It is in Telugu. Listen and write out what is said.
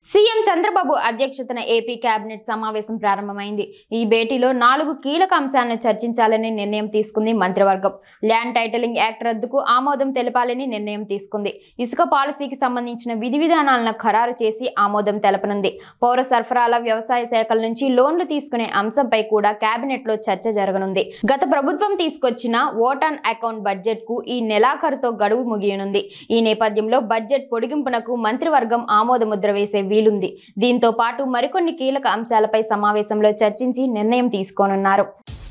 సీఎం చంద్రబాబు అధ్యక్షతన ఏపీ కేబినెట్ సమావేశం ప్రారంభమైంది ఈ భేటీలో నాలుగు కీలక అంశాలను చర్చించాలని నిర్ణయం తీసుకుంది మంత్రివర్గం ల్యాండ్ టైటిలింగ్ యాక్ట్ రద్దుకు ఆమోదం తెలపాలని నిర్ణయం తీసుకుంది ఇసుక పాలసీకి సంబంధించిన విధి విధానాలను ఖరారు చేసి ఆమోదం తెలపనుంది పౌర సరఫరాల వ్యవసాయ శాఖల నుంచి లోన్లు తీసుకునే అంశంపై కూడా కేబినెట్ లో చర్చ జరగనుంది గత ప్రభుత్వం తీసుకొచ్చిన ఓట్ ఆన్ అకౌంట్ బడ్జెట్ కు ఈ నెలాఖరుతో గడువు ముగియనుంది ఈ నేపథ్యంలో బడ్జెట్ పొడిగింపునకు మంత్రివర్గం ఆమోద ముద్ర వేసే వీలుంది దీంతో పాటు మరికొన్ని కీలక అంశాలపై సమావేశంలో చర్చించి నిర్ణయం తీసుకోనున్నారు